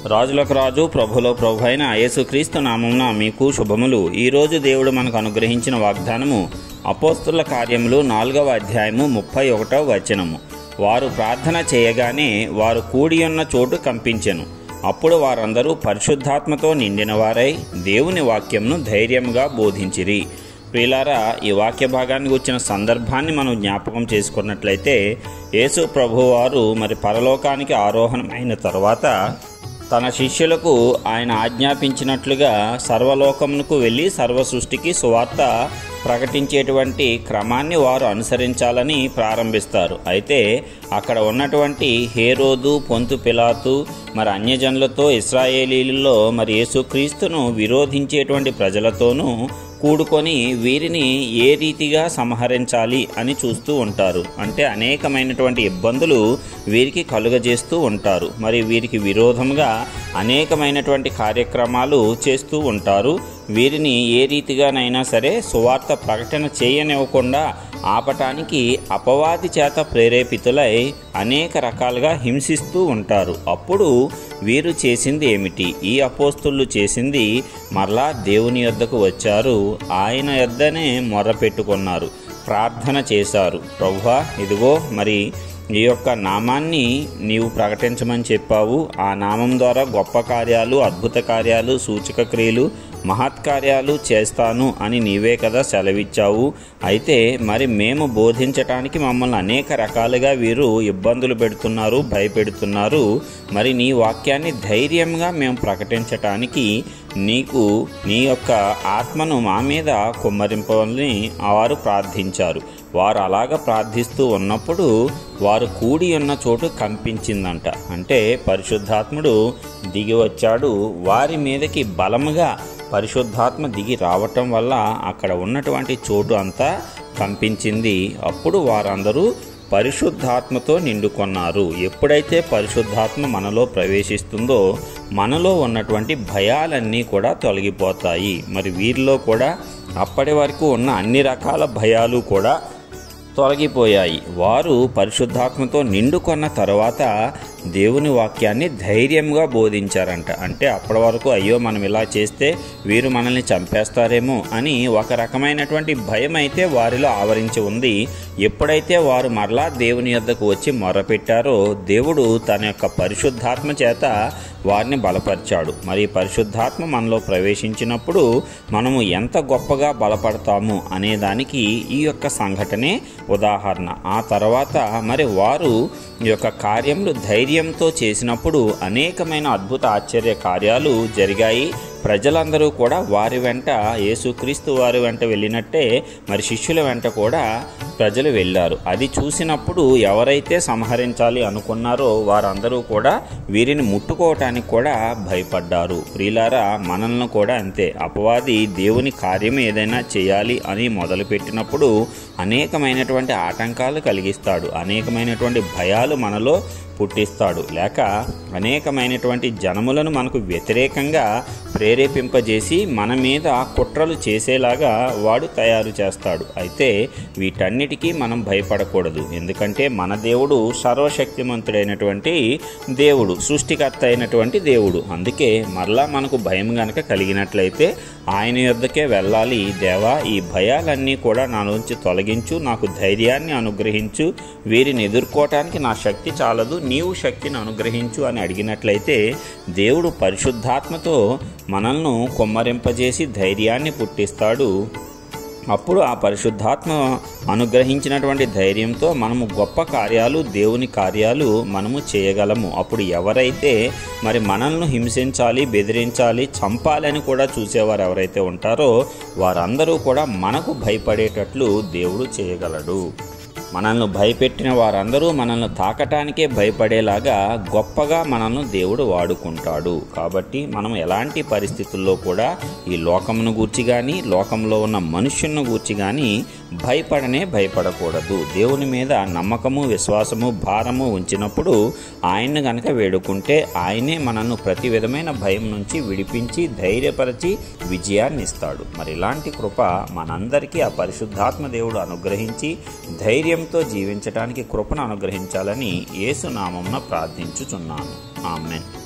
రాజులకు రాజు ప్రభులో ప్రభు అయిన యేసుక్రీస్తు నామమున మీకు శుభములు ఈరోజు దేవుడు మనకు అనుగ్రహించిన వాగ్దానము అపోస్తుల కార్యములు నాలుగవ అధ్యాయము ముప్పై ఒకటవ వచనము వారు ప్రార్థన చేయగానే వారు కూడి ఉన్న చోటు కంపించెను అప్పుడు వారందరూ పరిశుద్ధాత్మతో నిండిన వారై దేవుని వాక్యంను ధైర్యంగా బోధించిరి ప్రియులారా ఈ వాక్య భాగానికి వచ్చిన సందర్భాన్ని మనం జ్ఞాపకం చేసుకున్నట్లయితే యేసు ప్రభువారు మరి పరలోకానికి ఆరోహణమైన తర్వాత తన శిష్యులకు ఆయన ఆజ్ఞాపించినట్లుగా సర్వలోకమునకు వెళ్ళి సర్వ సృష్టికి సువార్త ప్రకటించేటువంటి క్రమాన్ని వారు అనుసరించాలని ప్రారంభిస్తారు అయితే అక్కడ ఉన్నటువంటి హేరోదు పొంతు పిలాతు మరి అన్యజనులతో ఇస్రాయేలీలలో మరి యేసుక్రీస్తును విరోధించేటువంటి ప్రజలతోనూ కూడుకొని వీరిని ఏ రీతిగా సంహరించాలి అని చూస్తూ ఉంటారు అంటే అనేకమైనటువంటి ఇబ్బందులు వీరికి కలుగజేస్తూ ఉంటారు మరి వీరికి విరోధంగా అనేకమైనటువంటి కార్యక్రమాలు చేస్తూ ఉంటారు వీరిని ఏ రీతిగానైనా సరే సువార్త ప్రకటన చేయనివ్వకుండా ఆపటానికి అపవాది చేత ప్రేరేపితులై అనేక రకాలుగా హింసిస్తూ ఉంటారు అప్పుడు వీరు చేసింది ఏమిటి ఈ అపోస్తులు చేసింది మరలా దేవుని యొద్దకు వచ్చారు ఆయన యొద్దనే మొర్రపెట్టుకున్నారు ప్రార్థన చేశారు ప్రభువా ఇదిగో మరి ఈ యొక్క నామాన్ని నీవు ప్రకటించమని చెప్పావు ఆ నామం ద్వారా గొప్ప కార్యాలు అద్భుత కార్యాలు సూచక క్రియలు మహత్కార్యాలు చేస్తాను అని నీవే కదా సెలవిచ్చావు అయితే మరి మేము బోధించటానికి మమ్మల్ని అనేక రకాలుగా వీరు ఇబ్బందులు పెడుతున్నారు భయపెడుతున్నారు మరి నీ వాక్యాన్ని ధైర్యంగా మేము ప్రకటించటానికి నీకు నీ యొక్క ఆత్మను మా మీద కుమ్మరింపవలని వారు ప్రార్థించారు వారు అలాగ ప్రార్థిస్తూ ఉన్నప్పుడు వారు కూడి ఉన్న చోటు కంపించిందంట అంటే పరిశుద్ధాత్ముడు దిగి వచ్చాడు వారి మీదకి బలముగా పరిశుద్ధాత్మ దిగి రావటం వల్ల అక్కడ ఉన్నటువంటి చోటు అంతా కంపించింది అప్పుడు వారందరూ పరిశుద్ధాత్మతో నిండుకొన్నారు ఎప్పుడైతే పరిశుద్ధాత్మ మనలో ప్రవేశిస్తుందో మనలో ఉన్నటువంటి భయాలన్నీ కూడా తొలగిపోతాయి మరి వీరిలో కూడా అప్పటి వరకు ఉన్న అన్ని రకాల భయాలు కూడా తొలగిపోయాయి వారు పరిశుద్ధాత్మతో నిండుకొన్న తర్వాత దేవుని వాక్యాన్ని ధైర్యంగా బోధించారంట అంటే అప్పటి వరకు అయ్యో మనం ఇలా చేస్తే వీరు మనల్ని చంపేస్తారేమో అని ఒక రకమైనటువంటి భయం అయితే వారిలో ఆవరించి ఉంది ఎప్పుడైతే వారు మరలా దేవుని యొద్దకు వచ్చి మొరపెట్టారో దేవుడు తన యొక్క పరిశుద్ధాత్మ చేత వారిని బలపరిచాడు మరి పరిశుద్ధాత్మ మనలో ప్రవేశించినప్పుడు మనము ఎంత గొప్పగా బలపడతాము అనే దానికి ఈ యొక్క సంఘటనే ఉదాహరణ ఆ తర్వాత మరి వారు ఈ యొక్క కార్యములు ధైర్యంతో చేసినప్పుడు అనేకమైన అద్భుత ఆశ్చర్య కార్యాలు జరిగాయి ప్రజలందరూ కూడా వారి వెంట యేసుక్రీస్తు వారి వెంట వెళ్ళినట్టే మరి శిష్యుల వెంట కూడా ప్రజలు వెళ్ళారు అది చూసినప్పుడు ఎవరైతే సంహరించాలి అనుకున్నారో వారందరూ కూడా వీరిని ముట్టుకోవటానికి కూడా భయపడ్డారు ప్రియులారా మనల్ని కూడా అంతే అపవాది దేవుని కార్యం ఏదైనా చేయాలి అని మొదలుపెట్టినప్పుడు అనేకమైనటువంటి ఆటంకాలు కలిగిస్తాడు అనేకమైనటువంటి భయాలు మనలో పుట్టిస్తాడు లేక అనేకమైనటువంటి జనములను మనకు వ్యతిరేకంగా ప్రేరేపింపజేసి మన మీద కుట్రలు చేసేలాగా వాడు తయారు చేస్తాడు అయితే వీటన్నిటికీ మనం భయపడకూడదు ఎందుకంటే మన దేవుడు సర్వశక్తిమంతుడైనటువంటి దేవుడు సృష్టికర్త అయినటువంటి దేవుడు అందుకే మరలా మనకు భయం గనక కలిగినట్లయితే ఆయన యొద్దకే వెళ్ళాలి దేవా ఈ భయాలన్నీ కూడా నా నుంచి తొలగించు నాకు ధైర్యాన్ని అనుగ్రహించు వీరిని ఎదుర్కోవటానికి నా శక్తి చాలదు నీవు శక్తిని అనుగ్రహించు అని అడిగినట్లయితే దేవుడు పరిశుద్ధాత్మతో మనల్ని కొమ్మరింపజేసి ధైర్యాన్ని పుట్టిస్తాడు అప్పుడు ఆ పరిశుద్ధాత్మ అనుగ్రహించినటువంటి ధైర్యంతో మనము గొప్ప కార్యాలు దేవుని కార్యాలు మనము చేయగలము అప్పుడు ఎవరైతే మరి మనల్ని హింసించాలి బెదిరించాలి చంపాలని కూడా చూసేవారు ఎవరైతే ఉంటారో వారందరూ కూడా మనకు భయపడేటట్లు దేవుడు చేయగలడు మనల్ని భయపెట్టిన వారందరూ మనల్ని తాకటానికే భయపడేలాగా గొప్పగా మనల్ని దేవుడు వాడుకుంటాడు కాబట్టి మనం ఎలాంటి పరిస్థితుల్లో కూడా ఈ లోకమును గూర్చి కానీ లోకంలో ఉన్న మనుష్యులను గూర్చి కానీ భయపడనే భయపడకూడదు దేవుని మీద నమ్మకము విశ్వాసము భారము ఉంచినప్పుడు ఆయన్ని గనక వేడుకుంటే ఆయనే మనల్ని ప్రతి విధమైన భయం నుంచి విడిపించి ధైర్యపరిచి విజయాన్ని ఇస్తాడు మరి ఇలాంటి కృప మనందరికీ ఆ పరిశుద్ధాత్మ దేవుడు అనుగ్రహించి ధైర్యంతో జీవించడానికి కృపను అనుగ్రహించాలని యేసునామంన ప్రార్థించుచున్నాను ఆమెన్